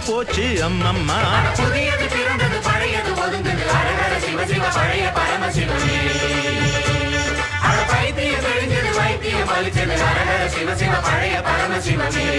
போச்சு அம்மம்மா புதியது பிறந்தது பழையது ஒதுங்குது அரகர சிவ சிவ பழைய பரமசிவமே அட பைத்தியம் தெளிஞ்சது வைத்தியம் அளிச்சது அரகர சிவ சிவ பழைய பரமசிவமே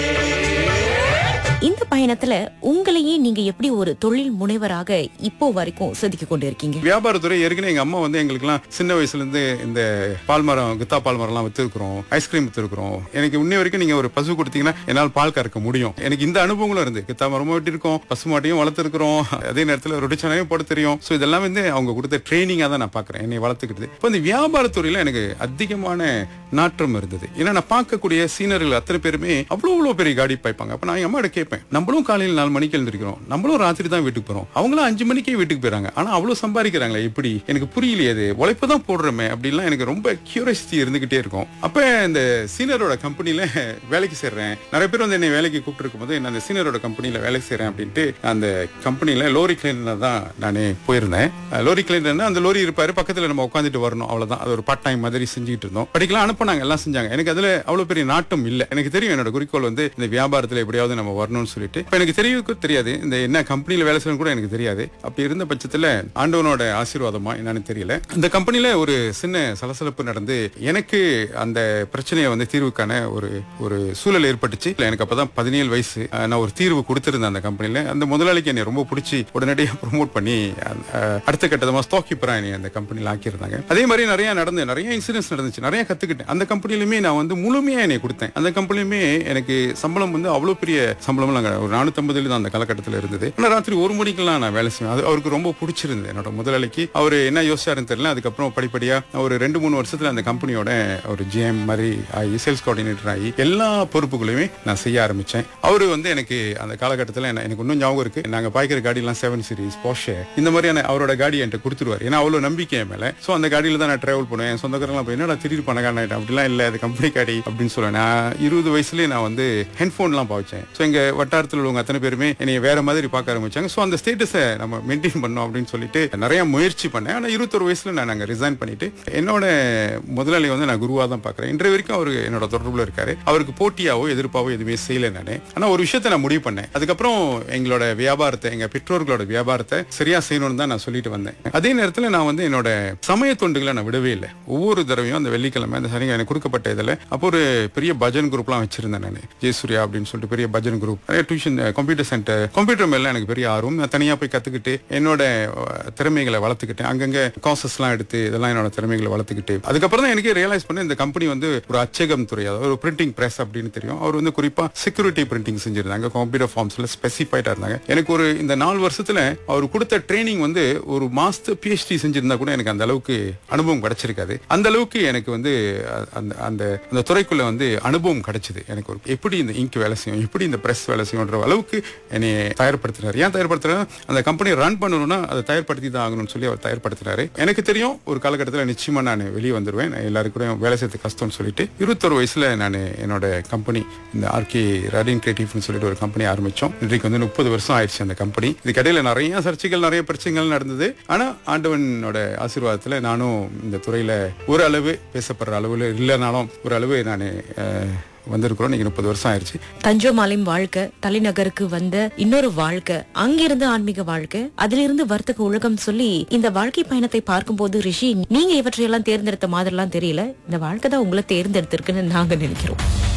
இந்த பயணத்துல உங்களையே நீங்க எப்படி ஒரு தொழில் முனைவராக இப்போ வரைக்கும் செதுக்கி கொண்டு இருக்கீங்க வியாபாரத்துறை ஏற்கனவே எங்க அம்மா வந்து எங்களுக்குலாம் சின்ன வயசுல இருந்து இந்த பால் மரம் குத்தா பால் மரம்லாம் வித்துருக்கிறோம் ஐஸ்கிரீம் வித்துருக்கிறோம் எனக்கு இன்னை வரைக்கும் நீங்க ஒரு பசு கொடுத்தீங்கன்னா என்னால் பால் கறக்க முடியும் எனக்கு இந்த அனுபவங்களும் இருந்து கித்தா மரமும் வெட்டிருக்கோம் பசு மாட்டையும் வளர்த்துருக்கிறோம் அதே நேரத்தில் ரொட்டிச்சனையும் போட தெரியும் ஸோ இதெல்லாம் வந்து அவங்க கொடுத்த ட்ரைனிங்காக தான் நான் பார்க்குறேன் என்னை வளர்த்துக்கிட்டு இப்போ இந்த வியாபாரத்துறையில எனக்கு அதிகமான நாற்றம் இருந்தது ஏன்னா நான் பார்க்கக்கூடிய சீனர்கள் அத்தனை பேருமே அவ்வளோ அவ்வளோ பெரிய காடி பாய்ப்பாங்க அப்போ நான் என் அம்மாட்ட கேட்பேன் நம்மளும் காலையில் நாலு மணிக்கு எழுந்திருக்கிறோம் நம்மளும் ராத்திரி தான் வீட்டுக்கு போறோம் அவங்களும் அஞ்சு மணிக்கே வீட்டுக்கு போயிறாங்க ஆனா அவ்வளவு சம்பாதிக்கிறாங்களே எப்படி எனக்கு புரியலையே அது உழைப்பு தான் போடுறோமே அப்படின்லாம் எனக்கு ரொம்ப கியூரியாசிட்டி இருந்துகிட்டே இருக்கும் அப்ப இந்த சீனரோட கம்பெனில வேலைக்கு சேர்றேன் நிறைய பேர் வந்து என்னை வேலைக்கு கூப்பிட்டு இருக்கும்போது நான் அந்த சீனரோட கம்பெனில வேலைக்கு செய்றேன் அப்படின்ட்டு அந்த கம்பெனில லோரி கிளீனர் தான் நானே போயிருந்தேன் அஹ் லோரி கிளீனர்னா அந்த லோரி இருப்பாரு பக்கத்துல நம்ம உட்காந்துட்டு வரணும் அவ்வளவுதான் அது ஒரு பார்ட் டைம் மாதிரி செஞ்சுட்டு இருந்தோம் படிக்கலாம் அனுப்புனாங்க எல்லாம் செஞ்சாங்க எனக்கு அதுல அவ்வளவு பெரிய நாட்டம் இல்ல எனக்கு தெரியும் என்னோட குறிக்கோள் வந்து இந்த வியாபாரத்துல எப்படியாவது நம்ம வரணும்னு சொல்லிட்டு இப்ப எனக்கு தெரியவும் தெரியாது இந்த என்ன கம்பெனில வேலை செய்யணும் கூட எனக்கு தெரியாது அப்படி இருந்த பட்சத்துல ஆண்டவனோட ஆசீர்வாதமா என்னன்னு தெரியல இந்த கம்பெனில ஒரு சின்ன சலசலப்பு நடந்து எனக்கு அந்த பிரச்சனையை வந்து தீர்வுக்கான ஒரு ஒரு சூழல் ஏற்பட்டுச்சு இல்ல, எனக்கு அப்பதான் பதினேழு வயசு அஹ், நான் ஒரு தீர்வு கொடுத்திருந்தேன் அந்த கம்பெனில அந்த முதலாளிக்கு என்னை ரொம்ப பிடிச்சி உடனடியாக ப்ரொமோட் பண்ணி அஹ், அடுத்த கட்டமா ஸ்டாக் கீப்பரா என்னை அந்த கம்பெனில ஆக்கியிருந்தாங்க அதே மாதிரி நிறைய நடந்து நிறைய இன்சூரன்ஸ் நடந்துச்சு நிறைய கத்துக்கிட்டேன் அந்த கம்பெனிலுமே நான் வந்து முழுமையா என்னை கொடுத்தேன் அந்த கம்பெனிலுமே எனக்கு சம்பளம் வந்து அவ்வளவு பெரிய சம்பளம் நாங்க ஒரு நானூத்தம்பதுல தான் அந்த காலகட்டத்தில் இருந்தது ஆனா ராத்திரி ஒரு மணிக்கெல்லாம் நான் வேலை செய்வேன் அது அவருக்கு ரொம்ப பிடிச்சிருந்தது என்னோட முதலாளிக்கு அவர் என்ன யோசிச்சாருன்னு தெரியல அதுக்கப்புறம் படிப்படியா ஒரு ரெண்டு மூணு வருஷத்துல அந்த கம்பெனியோட ஒரு ஜிஎம் மாதிரி ஆகி சேல்ஸ் கோஆர்டினேட்டர் ஆகி எல்லா பொறுப்புகளையுமே நான் செய்ய ஆரம்பிச்சேன் அவரு வந்து எனக்கு அந்த காலகட்டத்தில் என்ன- எனக்கு இன்னும் ஞாபகம் இருக்கு நாங்க பாய்க்கிற காடியெல்லாம் செவன் சீரிஸ் போஷே இந்த மாதிரியான அவரோட காடி என்கிட்ட கொடுத்துருவாரு ஏன்னா அவ்வளவு நம்பிக்கை என் மேல சோ அந்த காடியில தான் நான் டிராவல் பண்ணுவேன் என் சொந்தக்காரங்களாம் போய் என்னடா திடீர் பணக்காரன் ஆயிட்டேன் அப்படிலாம் இல்ல அது கம்பெனி காடி அப்படின்னு சொல்லுவேன் நான் இருபது வயசுலயே நான் வந்து ஹெட்ஃபோன்லாம் பாவச்சேன் ஸோ எங்க வட்டாரத்தில் உள்ளவங்க அத்தனை பேருமே என்னை வேற மாதிரி பார்க்க ஆரம்பிச்சாங்க ஸோ அந்த ஸ்டேட்டஸை நம்ம மெயின்டைன் பண்ணோம் அப்படின்னு சொல்லிட்டு நிறைய முயற்சி பண்ணேன் ஆனா இருபத்தொரு வயசுல நான் அங்க ரிசைன் பண்ணிட்டு என்னோட முதலாளி வந்து நான் குருவா தான் பார்க்கறேன் இன்றைய வரைக்கும் அவர் என்னோட தொடர்புல இருக்காரு அவருக்கு போட்டியாவோ எதிர்ப்பாவோ எதுவுமே செய்யல நானு ஆனா ஒரு விஷயத்தை நான் முடிவு பண்ணேன் அதுக்கப்புறம் எங்களோட வியாபாரத்தை எங்க பெற்றோர்களோட வியாபாரத்தை சரியா செய்யணும்னு தான் நான் சொல்லிட்டு வந்தேன் அதே நேரத்துல நான் வந்து என்னோட சமய தொண்டுகளை நான் விடவே இல்லை ஒவ்வொரு தடவையும் அந்த வெள்ளிக்கிழமை அந்த சனிக்கிழமை எனக்கு கொடுக்கப்பட்ட இதுல அப்போ ஒரு பெரிய பஜன் குரூப்லாம் வச்சிருந்தேன் நான் ஜெயசூர்யா அப்படின்னு சொல்லிட்டு பெரிய பஜன் குரூப் நிறைய டியூஷன் கம்ப்யூட்டர் சென்டர் கம்ப்யூட்டர் மேல எனக்கு பெரிய ஆர்வம் நான் தனியா போய் கத்துக்கிட்டு என்னோட அஹ், திறமைகளை வளர்த்துக்கிட்டேன் அங்கங்க காசஸ்லாம் எடுத்து இதெல்லாம் என்னோட திறமைகளை வளர்த்துக்கிட்டு அதுக்கப்புறம் தான் எனக்கு ரியலைஸ் பண்ண இந்த கம்பெனி வந்து ஒரு அச்சகம் துறை அதாவது ஒரு பிரிண்டிங் பிரஸ் அப்படின்னு தெரியும் அவர் வந்து குறிப்பா செக்யூரிட்டி பிரிண்டிங் செஞ்சிருந்தாங்க கம்ப்யூட்டர் ஃபார்ம்ஸ்ல ஸ்பெசிஃபைடா இருந்தாங்க எனக்கு ஒரு இந்த நாலு வருஷத்துல அவர் கொடுத்த ட்ரைனிங் வந்து ஒரு மாஸ்டர் பிஹெச்டி செஞ்சிருந்தா கூட எனக்கு அந்த அளவுக்கு அனுபவம் கிடைச்சிருக்காது அந்த அளவுக்கு எனக்கு வந்து அ- அந்த அந்த அந்த துறைக்குள்ள வந்து அனுபவம் கிடைச்சது எனக்கு ஒரு எப்படி இந்த இங்க் வேலை செய்யும் எப்படி இந்த பிரஸ் வேலை செய்யும்ன்ற அளவுக்கு என்னை தயார்படுத்தினார் ஏன் தயார்படுத்துறாரு அந்த கம்பெனியை ரன் பண்ணணும்னா அதை தயார்படுத்தி தான் ஆகணும்னு சொல்லி அவர் தயார்படுத்தினாரு எனக்கு தெரியும் ஒரு காலகட்டத்தில் நிச்சயமா நான் வெளியே வந்துருவேன் நான் எல்லாருக்கும் வேலை செய்யறது கஷ்டம்னு சொல்லிட்டு இருபத்தொரு வயசுல நான் என்னோட கம்பெனி இந்த ஆர்கே ரடின் கிரியேட்டிவ்னு சொல்லிட்டு ஒரு கம்பெனி ஆரம்பிச்சோம் இன்றைக்கு வந்து முப்பது வருஷம் ஆயிடுச்சு அந்த கம்பெனி இதுக்கடையில நிறைய சர்ச்சைகள் நிறைய பிரச்சனைகள் நடந்தது ஆனா ஆண்டவனோட ஆசீர்வாதத்துல நானும் இந்த துறையில ஒரு அளவு பேசப்படுற அளவுல இல்லைனாலும் ஒரு அளவு நான் வந்திருக்கிறோம் இன்னைக்கு முப்பது வருஷம் ஆயிடுச்சு தஞ்சோமாலையும் வாழ்க்கை தலைநகருக்கு வந்த இன்னொரு வாழ்க்கை அங்கிருந்து ஆன்மீக வாழ்க்கை அதிலிருந்து வர்த்தக உலகம் சொல்லி இந்த வாழ்க்கை பயணத்தை பார்க்கும்போது ரிஷி நீங்க இவற்றையெல்லாம் தேர்ந்தெடுத்த மாதிரிலாம் தெரியல இந்த வாழ்க்கை தான் உங்களை தேர்ந்தெடுத்திருக்குன்னு நாங்க நினைக்கிறோம்